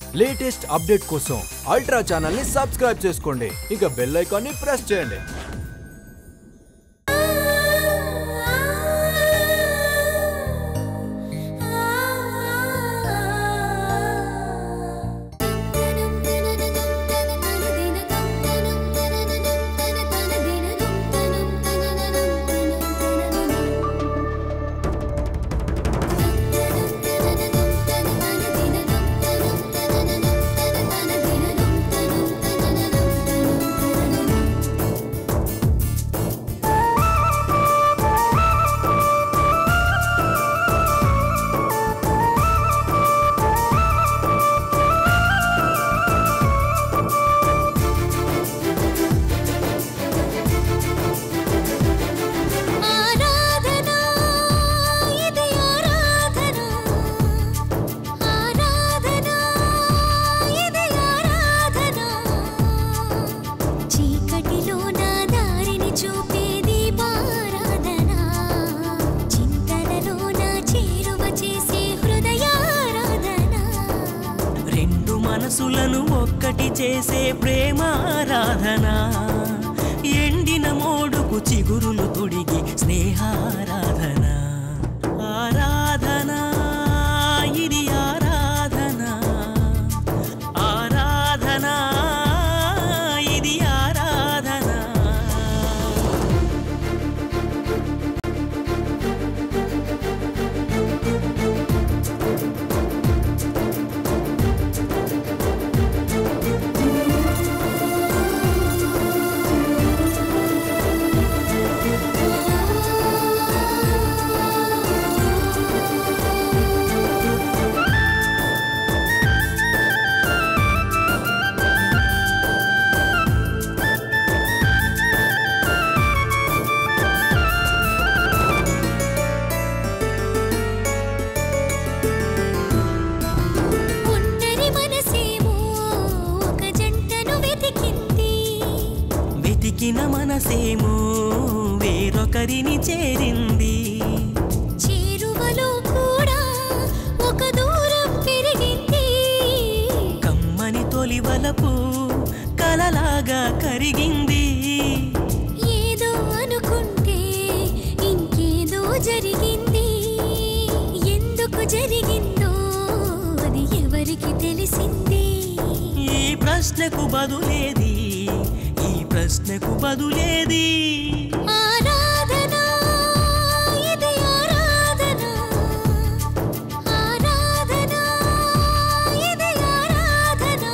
Latest update కోసం ultra channel ని subscribe చేసుకోండి ఇక బెల్ ఐకాన్ ని ప్రెస్ చేయండి ఆరాధనా ఇది ఆరాధనా ఆరాధనా ఇది ఆరాధనా చీకటిలో నా దారిని చూపే దీపారాధనా చింతలలో నా చేరువ చేసే హృదయారాధనా రెండు మనసులను ఒక్కటి చేసే ప్రేమారాధన ఎండిన మోడుకు చిగురులు తొడిగి స్నేహారాధన ఆరాధన ఇది ఆరాధన ఆరాధన ఇది ఆరాధన ఒంటరి మనసేమో ఒక జంటను వెతికింది వెతికిన మనసేమో వేరొకరిని చేరింది చేరువలో కూడా ఒక దూరం పెరిగింది కమ్మని తొలివలపు కలలాగా కరిగింది ఏదో అనుకుంటే ఇంకేదో జరిగింది ఎందుకు జరిగిందో అది ఎవరికి తెలిసింది ఈ ప్రశ్నకు బదులేది ఈ ప్రశ్నకు బదులేది ఆరాధనా ఇది ఆరాధనా ఆరాధనా ఇది ఆరాధనా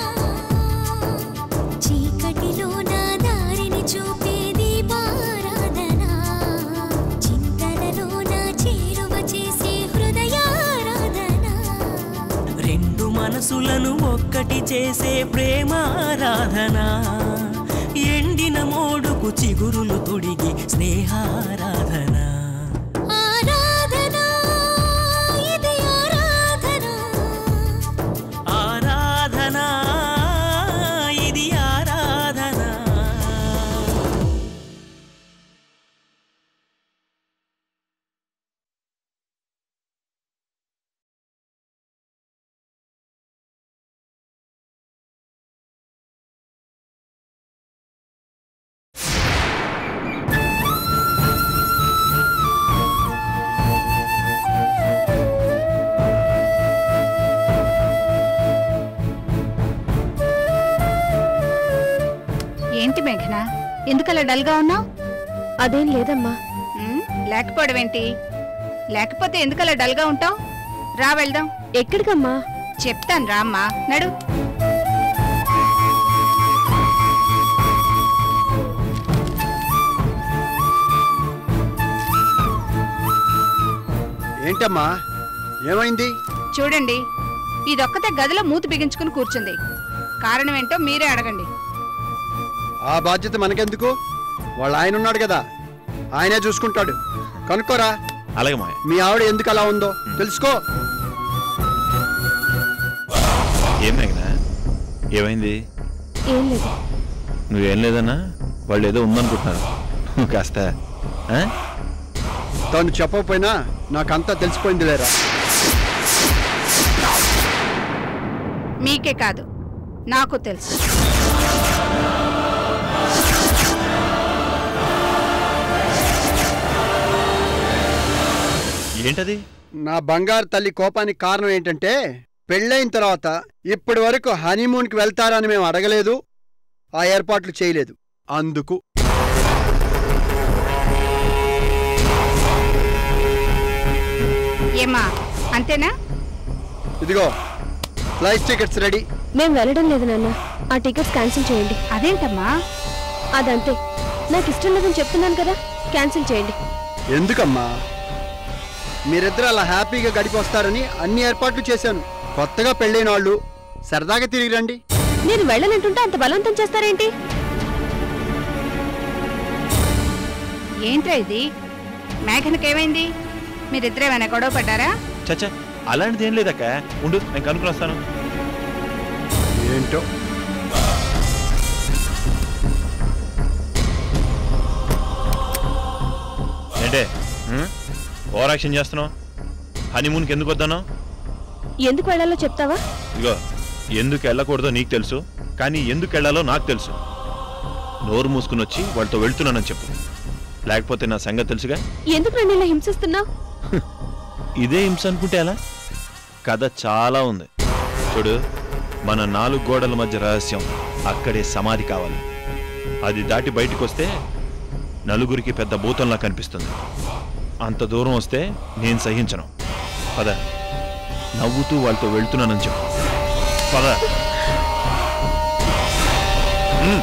చీకటిలో నా దారిని చూపే దీపారాధనా చింతలలో నా చేరువ చేసే హృదయారాధనా రెండు మనసులను ఒక్కటి చేసే ప్రేమారాధన ఎండిన మోడుకు చిగురులు తొడిగి స్నేహారాధన ఆరాధనా ఇది ఆరాధనా ఆరాధన ఇది ఆరాధన ఏంటి మేఘన ఎందుకలా డల్గా ఉన్నావు అదేం లేదమ్మా లేకపోవడం ఏంటి లేకపోతే ఎందుకలా డల్గా ఉంటావు రా వెళ్దాం ఎక్కడికమ్మా చెప్తాను రామ్మా నడు ఏంటమ్మా ఏమైంది చూడండి ఇదొక్కతే గదిలో మూతి బిగించుకుని కూర్చుంది కారణం ఏంటో మీరే అడగండి ఆ బాధ్యత మనకెందుకు వాళ్ళ ఆయన ఉన్నాడు కదా ఆయనే చూసుకుంటాడు కనుక్కోరా అలాగే మాయ మీ ఆవిడ ఎందుకు అలా ఉందో తెలుసుకో ఏం మేఘనా ఏమైంది ఏం లేదు నువ్వేం లేదన్నా వాళ్ళు ఏదో ఉందనుకుంటున్నారు నువ్వు కాస్త ఆ? తను చెప్పకపోయినా నాకంతా తెలిసిపోయింది లేరా మీకే కాదు నాకు తెలుసు ఏంటది నా బంగారు తల్లి కోపానికి కారణం ఏంటంటే పెళ్ళైన తర్వాత ఇప్పటి వరకు హనీమూన్కి వెళ్తారని మేము అడగలేదు ఆ ఏర్పాట్లు చేయలేదు అందుకు ఏమా అంతేనా ఇదిగో ఫ్లైట్ టికెట్స్ రెడీ మేము వెళ్ళడం లేదు నాన్న ఆ టికెట్స్ క్యాన్సిల్ చేయండి అదేంటమ్మా అదంతే నాకు ఇష్టం లేదని చెప్తున్నాను కదా క్యాన్సిల్ చేయండి ఎందుకమ్మా మీరిద్దరు అలా హ్యాపీగా గడిపొస్తారని అన్ని ఏర్పాట్లు చేశాను కొత్తగా పెళ్ళైన వాళ్ళు సరదాగా తిరిగి రండి నేను వెళ్ళనంటుంటే అంత బలవంతం చేస్తారేంటి ఏంట్రా ఇది మేఘనకేమైంది మీరిద్దరేమైనా గొడవ పడ్డారా చచ్చా అలాంటిది ఏం లేదక్క ఉండు నేను కనుక్కుని వస్తాను ఏంటో ఏంటే ఓవర్ యాక్షన్ చేస్తున్నావు హనీమూన్కి ఎందుకు వద్దాను ఎందుకు వెళ్ళాలో చెప్తావా ఇగో ఎందుకు వెళ్ళకూడదో నీకు తెలుసు కానీ ఎందుకు వెళ్ళాలో నాకు తెలుసు నోరు మూసుకుని వచ్చి వాళ్ళతో వెళ్తున్నానని చెప్పు లేకపోతే నా సంగతి తెలుసుగా ఎందుకు నన్ను ఇలా హింసిస్తున్నావు ఇదే హింస అనుకుంటే ఎలా కథ చాలా ఉంది చూడు మన నాలుగు గోడల మధ్య రహస్యం అక్కడే సమాధి కావాలి అది దాటి బయటకు వస్తే నలుగురికి పెద్ద భూతంలా కనిపిస్తుంది అంత దూరం వస్తే నేను సహించను పద నవ్వుతూ వాళ్ళతో వెళ్తున్నానని చెప్పు పద ఉమ్.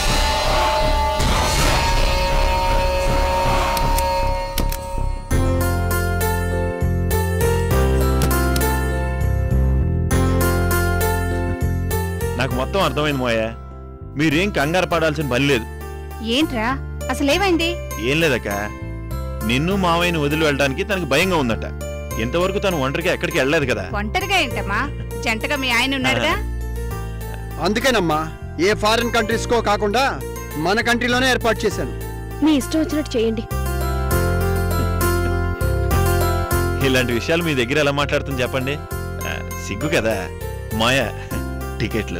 నాకు మొత్తం అర్థమైంది మోయ మీరేం కంగారు పడాల్సిన పని లేదు ఏంట్రా అసలేమైంది ఏం లేదక్క నిన్ను మావయ్యని వదిలి వెళ్ళడానికి తనకి భయంగా ఉందట ఇంతవరకు తను ఒంటరిగా ఎక్కడికి వెళ్ళలేదు కదా ఒంటరిగా ఏంటమ్మా జంటగా మీ ఆయన ఉన్నాడుగా అందుకేనమ్మా ఏ ఫారిన్ కంట్రీస్కో కాకుండా మన కంట్రీలోనే ఏర్పాటు చేశాను మీ ఇష్టం వచ్చినట్టు చేయండి ఇలాంటి విషయాలు మీ దగ్గర ఎలా మాట్లాడుతుంది చెప్పండి ఆ, సిగ్గు కదా మాయ టికెట్లు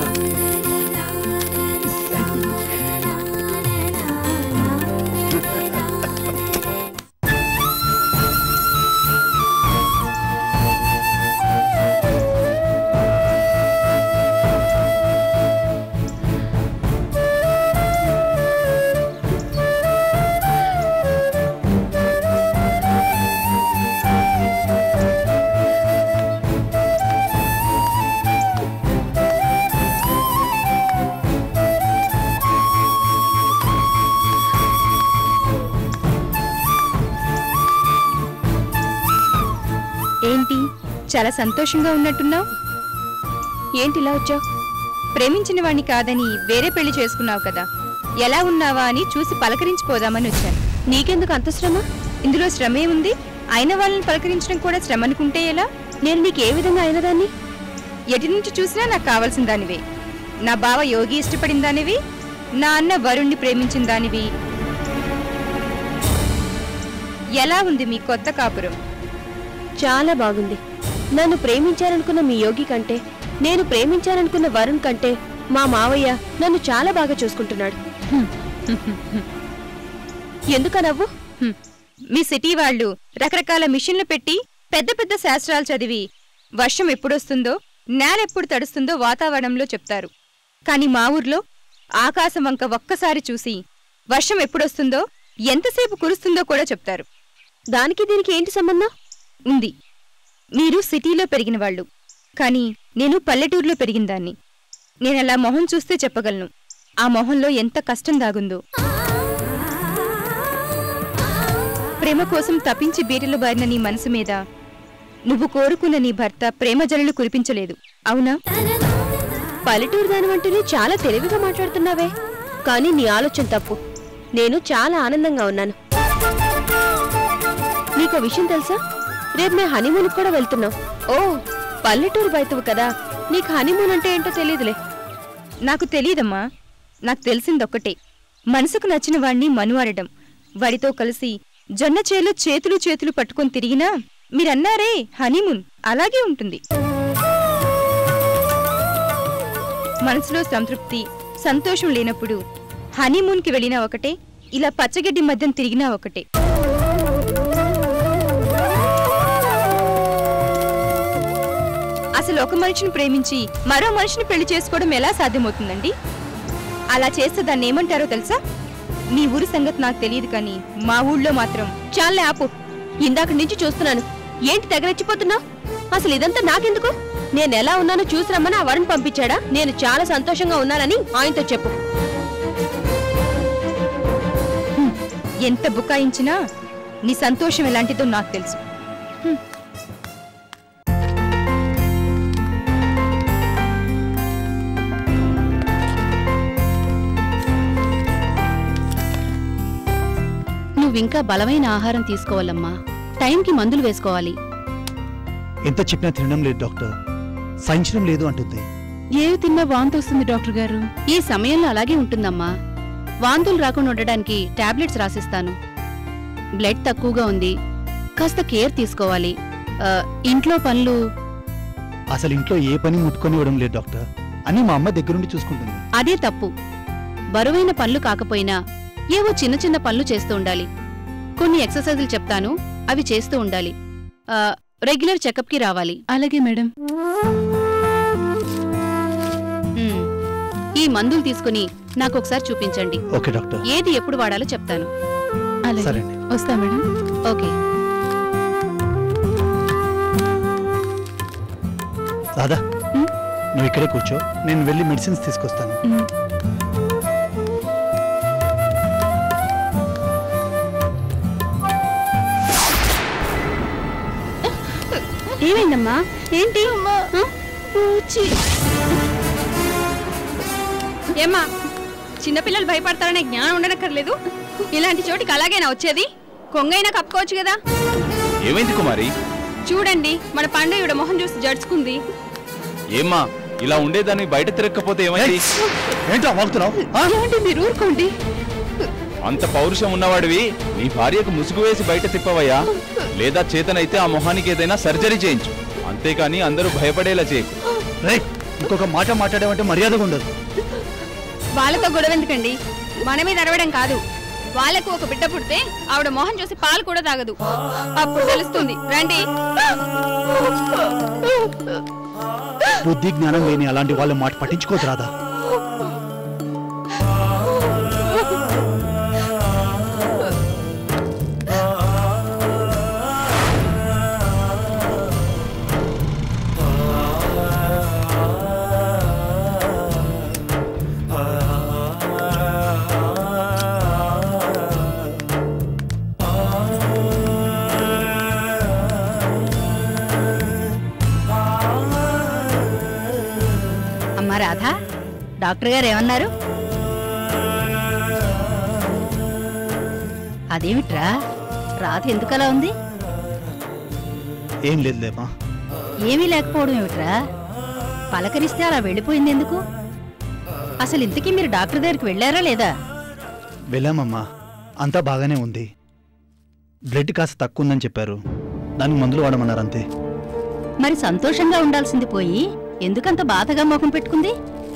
ఏంటి చాలా సంతోషంగా ఉన్నట్టున్నావు ఏంటి ఇలా వచ్చావు ప్రేమించిన వాణ్ణి కాదని వేరే పెళ్లి చేసుకున్నావు కదా ఎలా ఉన్నావా అని చూసి పలకరించిపోదామని వచ్చాను నీకెందుకు అంత శ్రమ ఇందులో శ్రమే ఉంది అయిన వాళ్ళని పలకరించడం కూడా శ్రమ అనుకుంటే ఎలా నేను నీకు ఏ విధంగా అయిన దాన్ని ఎటు నుంచి చూసినా నాకు కావాల్సిన దానివే నా బావ యోగి ఇష్టపడిన దానివి నా అన్న వరుణ్ణి ప్రేమించిన దానివి ఎలా ఉంది మీ కొత్త కాపురం చాలా బాగుంది నన్ను ప్రేమించారనుకున్న మీ యోగి కంటే నేను ప్రేమించారనుకున్న వరుణ్ కంటే మా మావయ్య నన్ను చాలా బాగా చూసుకుంటున్నాడు ఎందుక నవ్వు హ్మ్. మీ సిటీ వాళ్ళు రకరకాల మిషన్లు పెట్టి పెద్ద పెద్ద శాస్త్రాలు చదివి వర్షం ఎప్పుడొస్తుందో నేల ఎప్పుడు తడుస్తుందో వాతావరణంలో చెప్తారు కాని మా ఊర్లో ఆకాశం వంక ఒక్కసారి చూసి వర్షం ఎప్పుడొస్తుందో ఎంతసేపు కురుస్తుందో కూడా చెప్తారు దానికి దీనికి ఏంటి సంబంధం ఉంది మీరు సిటీలో పెరిగిన వాళ్ళు కానీ నేను పల్లెటూరులో పెరిగిన దాన్ని నేనలా మొహం చూస్తే చెప్పగలను ఆ మొహంలో ఎంత కష్టం దాగుందో ప్రేమ కోసం తప్పించి బీటలు బారిన నీ మనసు మీద నువ్వు కోరుకున్న నీ భర్త ప్రేమ జల్లులు కురిపించలేదు అవునా పల్లెటూరు దానివంటేనే చాలా తెలివిగా మాట్లాడుతున్నావే కానీ నీ ఆలోచన తప్పు నేను చాలా ఆనందంగా ఉన్నాను నీకో విషయం తెలుసా రేపు మేము హనీమూన్కి కూడా వెళ్తున్నాం ఓ పల్లెటూరు బయతువు కదా నీకు హనీమూన్ అంటే ఏంటో తెలియదులే నాకు తెలియదమ్మా నాకు తెలిసిందొక్కటే మనసుకు నచ్చిన వాణ్ణి మనువాడడం వాడితో కలిసి జొన్న చేలో చేతులు చేతులు పట్టుకొని తిరిగినా మీరన్నారే హనీమూన్ అలాగే ఉంటుంది మనసులో సంతృప్తి సంతోషం లేనప్పుడు హనీమూన్కి వెళ్ళినా ఒకటే ఇలా పచ్చగడ్డి మధ్యం తిరిగినా ఒకటే అసలు ఒక మనిషిని ప్రేమించి మరో మనిషిని పెళ్లి చేసుకోవడం ఎలా సాధ్యమవుతుందండి అలా చేస్తే దాన్ని ఏమంటారో తెలుసా మీ ఊరి సంగతి నాకు తెలియదు కానీ మా ఊళ్ళో మాత్రం చాలే ఆపు ఇందాక నుంచి చూస్తున్నాను ఏంటి తెగరెచ్చిపోతున్నావు అసలు ఇదంతా నాకెందుకు నేను ఎలా ఉన్నానో చూసి రమ్మని ఆ వరుణ్ పంపించాడా నేను చాలా సంతోషంగా ఉన్నానని ఆయనతో చెప్పు ఎంత బుకాయించినా నీ సంతోషం ఎలాంటిదో నాకు తెలుసు నువ్వింకా బలమైన ఆహారం తీసుకోవాలమ్మా టైంకి మందులు వేసుకోవాలి ఎంత చెప్పినా తినడం లేదు డాక్టర్ సహించడం లేదు అంటుంది ఏవి తిన్నా వాంతి వస్తుంది డాక్టర్ గారు ఈ సమయంలో అలాగే ఉంటుందమ్మా వాంతులు రాకుండా ఉండడానికి టాబ్లెట్స్ రాసిస్తాను బ్లడ్ తక్కువగా ఉంది కాస్త కేర్ తీసుకోవాలి ఆ, ఇంట్లో పనులు అసలు ఇంట్లో ఏ పని ముట్టుకొని ఇవ్వడం లేదు డాక్టర్ అని మా అమ్మ దగ్గరుండి చూసుకుంటుంది అదే తప్పు బరువైన పనులు కాకపోయినా ఏవో చిన్న చిన్న పనులు చేస్తూ ఉండాలి కొన్ని ఎక్సర్సైజులు చెప్తాను అవి చేస్తూ ఉండాలి ఆ, రెగ్యులర్ చెకప్కి రావాలి అలాగే మేడం ఈ మందులు తీసుకుని నాకు ఒకసారి చూపించండి ఓకే డాక్టర్ ఏది ఎప్పుడు వాడాలో చెప్తాను సరే అండి. వస్తా మేడం ఓకే రాధా నువ్వు ఇక్కడే కూర్చో నేను వెళ్ళి మెడిసిన్స్ తీసుకొస్తాను ఏమైందమ్మా ఏంటి ఏమ్మా చిన్నపిల్లలు భయపడతారనే జ్ఞానం ఉండనక్కర్లేదు ఇలాంటి చోటికి అలాగేనా వచ్చేది కొంగైనా కప్పుకోవచ్చు కదా ఏమైంది కుమారి చూడండి మన పండు ఇవిడ మొహం చూసి జడుచుకుంది ఏమ్మా ఇలా ఉండేదాన్ని బయట తిరగకపోతే ఏమైంది ఏంటో వాగుతున్నావు ఏమండి మీరు ఊరుకోండి అంత పౌరుషం ఉన్నవాడివి నీ భార్యకు ముసుగు వేసి బయట తిప్పవయ్యా లేదా చేతనైతే ఆ మొహానికి ఏదైనా సర్జరీ చేయించు అంతేకాని అందరూ భయపడేలా చేయకు రేయ్ ఇంకొక మాట మాట్లాడామంటే మర్యాదగా ఉండదు వాళ్ళతో గొడవ ఎందుకండి మన మీద అరవడం కాదు వాళ్ళకు ఒక బిడ్డ పుడితే ఆవిడ మొహం చూసి పాలు కూడా తాగదు అప్పుడు తెలుస్తుంది రండి బుద్ధి జ్ఞానం లేని అలాంటి వాళ్ళ మాట పట్టించుకోదు రాదా అమ్మా రాధా డాక్టర్ గారు ఏమన్నారు అదేమిట్రా రాధ ఎందుకలా ఉంది ఏం లేదులేమా ఏమీ లేకపోవడం ఏమిట్రా పలకరిస్తే అలా వెళ్ళిపోయింది ఎందుకు అసలు ఇంతకీ మీరు డాక్టర్ దగ్గరికి వెళ్ళారా లేదా వెళ్ళామమ్మా అంతా బాగానే ఉంది బ్లడ్ కాస్త తక్కువ ఉందని చెప్పారు దానికి మందులు వాడమన్నారు అంతే మరి సంతోషంగా ఉండాల్సింది పోయి ఎందుకంత బాధగా ముఖం పెట్టుకుంది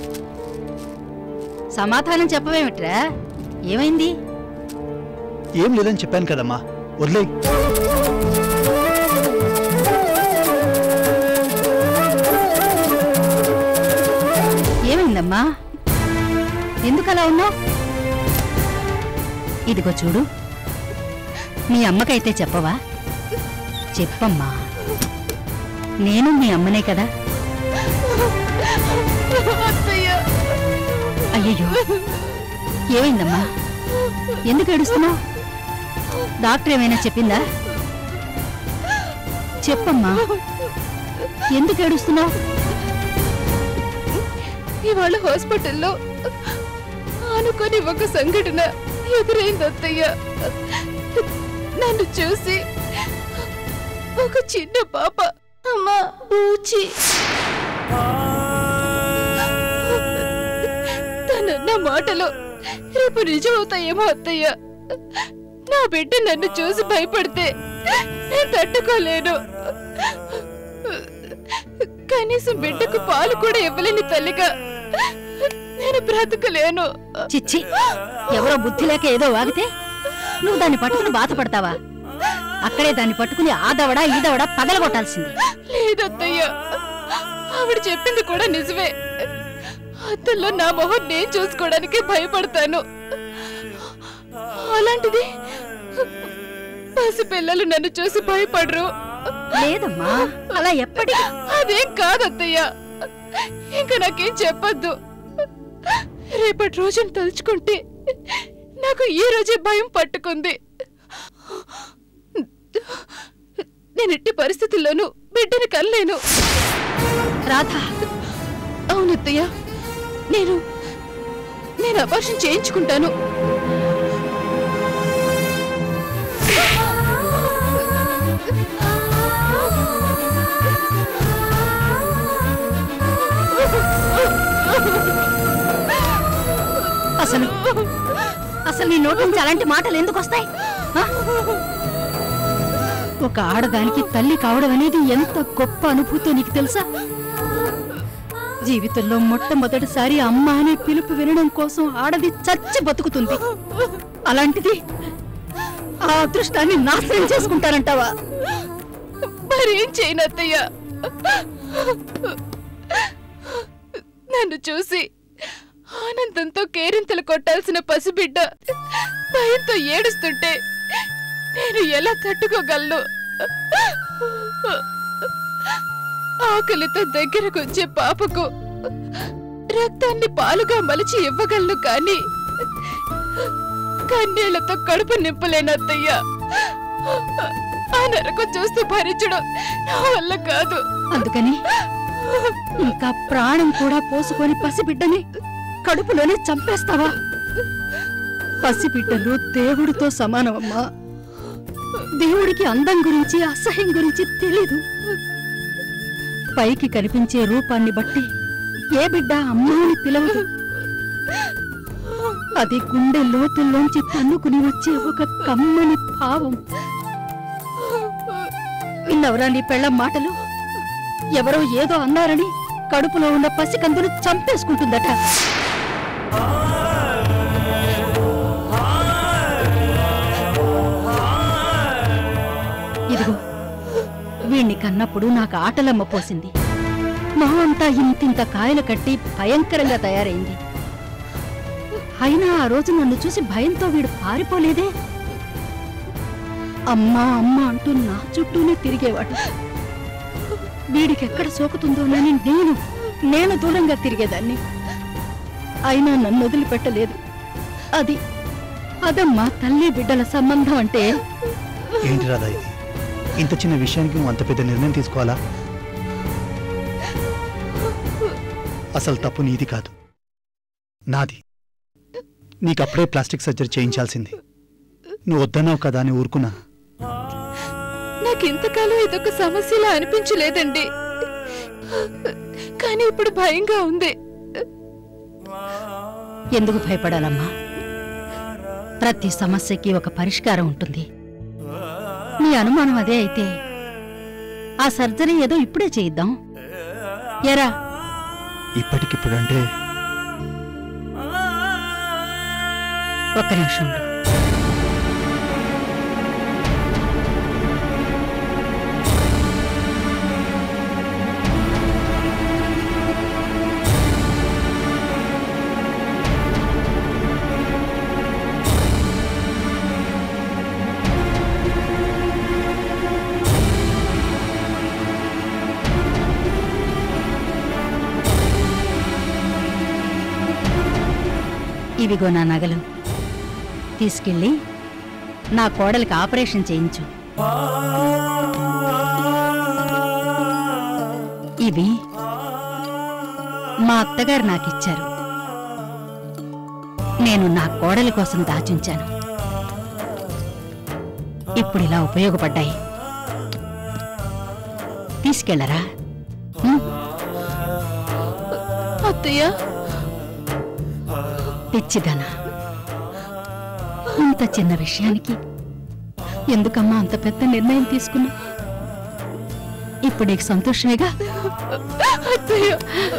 సమాధానం చెప్పవేమిట్రా ఏమైంది ఏం లేదని చెప్పాను కదమ్మా వదిలే ఏమైందమ్మా ఎందుకలా ఉన్నావు ఇదిగో చూడు మీ అమ్మకైతే చెప్పవా చెప్పమ్మా నేను మీ అమ్మనే కదా అయ్యయ్యో ఏమైందమ్మా ఎందుకు ఏడుస్తున్నావు డాక్టర్ ఏమైనా చెప్పిందా చెప్పమ్మా ఎందుకు ఏడుస్తున్నావు ఇవాళ హాస్పిటల్లో అనుకొని ఒక సంఘటన ఎదురైంది అత్తయ్య నన్ను చూసి ఒక చిన్న పాప అమ్మా బూచి తనన్న మాటలు రేపు నిజం అవుతాయేమో అత్తయ్య నా బిడ్డ నన్ను చూసి భయపడితే నేను తట్టుకోలేను కనీసం బిడ్డకు పాలు కూడా ఇవ్వలేని తల్లిగా నేను బ్రతకలేను చిచ్చి ఎవరో బుద్ధి లేక ఏదో వాగితే నువ్వు దాన్ని పట్టుకుని బాధపడతావా అక్కడే దాన్ని పట్టుకుని ఆ దవడ ఈ దవడ పగలగొట్టాల్సింది లేదత్తయ్య ఆవిడ చెప్పింది కూడా నిజమే అత్తల్లో నా మొహం నేను చూసుకోవడానికి భయపడతాను అలాంటిది పసిపిల్లలు నన్ను చూసి భయపడరు లేదమ్మా అలా ఎప్పటికీ అదేం కాదత్తయ్య ఇంకా నాకేం చెప్పొద్దు రేపటి రోజును తలుచుకుంటే నాకు ఈ రోజే భయం పట్టుకుంది నేను ఎట్టి పరిస్థితుల్లోనూ బిడ్డని కనలేను రాధా అవునత్తయ్య నేను నేను అబార్షన్ చేయించుకుంటాను అసలు అసలు నీ నోటి నుంచి అలాంటి మాటలు ఎందుకు వస్తాయి ఆ? ఒక ఆడదానికి తల్లి కావడం అనేది ఎంత గొప్ప అనుభూతో నీకు తెలుసా జీవితంలో మొట్టమొదటిసారి అమ్మ అనే పిలుపు వినడం కోసం ఆడది చచ్చి బతుకుతుంది అలాంటిది ఆ అదృష్టాన్ని నాశనం చేసుకుంటారంటావా మరేం చేయను అత్తయ్య నన్ను చూసి ఆనందంతో కేరింతలు కొట్టాల్సిన పసిబిడ్డ భయంతో ఏడుస్తుంటే నేను ఎలా తట్టుకోగలను ఆకలితో దగ్గరకు వచ్చే పాపకు రక్తాన్ని పాలుగా మలిచి ఇవ్వగలను కానీ కన్నీళ్లతో కడుపు నింపలేను అత్తయ్య ఆ నరకం చూస్తూ భరించడం నా వల్ల కాదు అందుకని ఇంకా ప్రాణం కూడా పోసుకొని పసిబిడ్డని కడుపులోనే చంపేస్తావా పసిబిడ్డలు దేవుడితో సమానమమ్మా దేవుడికి అందం గురించి అసహ్యం గురించి తెలీదు పైకి కనిపించే రూపాన్ని బట్టి ఏ బిడ్డ అమ్మా అని పిలవదు అది గుండె లోతుల్లోంచి తన్నుకుని వచ్చే ఒక కమ్మని భావం విన్నవరా నీ పెళ్ళం మాటలు ఎవరో ఏదో అన్నారని కడుపులో ఉన్న పసికందును చంపేసుకుంటుందట ఇదిగో వీణ్ణి కన్నప్పుడు నాకు ఆటలమ్మ పోసింది మొహం అంతా ఇంతింత కాయలు కట్టి భయంకరంగా తయారైంది అయినా ఆ రోజు నన్ను చూసి భయంతో వీడు పారిపోలేదే అమ్మా అమ్మా అంటూ నా చుట్టూనే తిరిగేవాడు వీడికెక్కడ సోకుతుందోనని నేను నేను దూరంగా తిరిగేదాన్ని అయినా నన్ను వదిలిపెట్టలేదు అది అదమ్మా తల్లి బిడ్డల సంబంధం అంటే ఏంటి రాదా ఇది ఇంత చిన్న విషయానికి నువ్వు అంత పెద్ద నిర్ణయం తీసుకోవాలా అసలు తప్పు నీది కాదు నాది నీకు అప్పుడే ప్లాస్టిక్ సర్జరీ చేయించాల్సింది నువ్వు వద్దన్నావు కదా అని ఊరుకున్నా నాకు ఇంతకాలం ఇదొక సమస్యలా అనిపించలేదండి కానీ ఇప్పుడు భయంగా ఉంది ఎందుకు భయపడాలమ్మా ప్రతి సమస్యకి ఒక పరిష్కారం ఉంటుంది నీ అనుమానం అదే అయితే ఆ సర్జరీ ఏదో ఇప్పుడే చేయిద్దాం ఎరా ఇప్పటికిప్పుడు అంటే ఒక్క నిమిషం ఉండు. ఇవిగో నా నగలు తీసుకెళ్ళి నా కోడలికి ఆపరేషన్ చేయించు ఇవి మా అత్తగారు నాకిచ్చారు నేను నా కోడలి కోసం దాచుంచాను ఇప్పుడు ఇలా ఉపయోగపడ్డాయి తీసుకెళ్లరా ఉం? అత్తయ్య పిచ్చిదనా ఇంత చిన్న విషయానికి ఎందుకమ్మా అంత పెద్ద నిర్ణయం తీసుకున్నా ఇప్పుడు నీకు సంతోషమేగా అత్తయ్య అత్తయ్య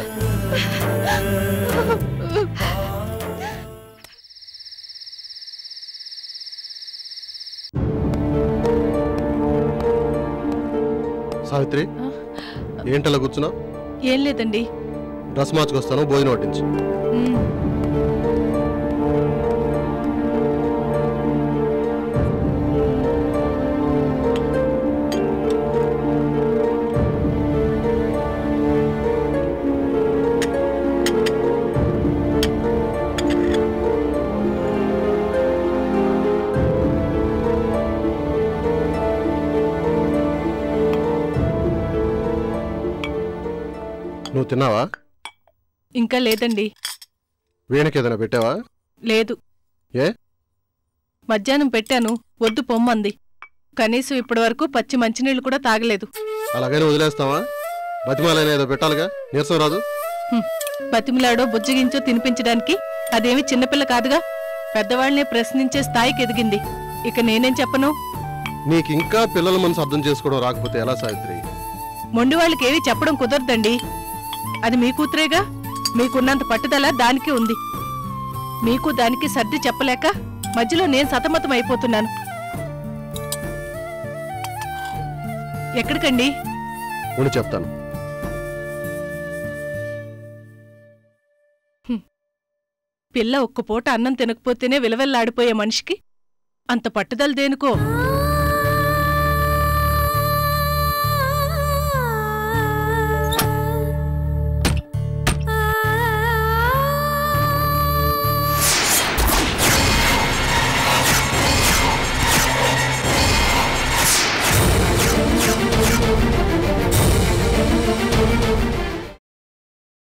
సావిత్రి ఏంటలా కూర్చున్నావు ఏం లేదండి డ్రెస్ మార్చుకొస్తాను భోజనం వడ్డించు ఉమ్. నువ్వు తిన్నావా ఇంకా లేదండి వీణకి ఏదైనా పెట్టావా లేదు ఏ మధ్యాహ్నం పెట్టాను వద్దు పొమ్మంది కనీసం ఇప్పటి వరకు పచ్చి మంచినీళ్ళు కూడా తాగలేదు అలాగని వదిలేస్తావా బతిమాలైనా ఏదో పెట్టాలిగా నీరసం రాదు హ్మ్. బతిమిలాడో బుజ్జగించో తినిపించడానికి అదేమి చిన్నపిల్ల కాదుగా పెద్దవాళ్ళనే ప్రశ్నించే స్థాయికి ఎదిగింది ఇక నేనేం చెప్పను నీకు ఇంకా పిల్లల మనసు అర్థం చేసుకోవడం రాకపోతే ఎలా సావిత్రి మొండి వాళ్ళకి ఏవి చెప్పడం కుదరదండి అది మీ కూతురేగా మీకున్నంత పట్టుదల దానికి ఉంది మీకు దానికి సర్ది చెప్పలేక మధ్యలో నేను సతమతం అయిపోతున్నాను ఎక్కడికండి ఉండి చెప్తాను పిల్ల ఒక్క పూట అన్నం తినకపోతేనే విలవెల్లాడిపోయే మనిషికి అంత పట్టుదల దేనికో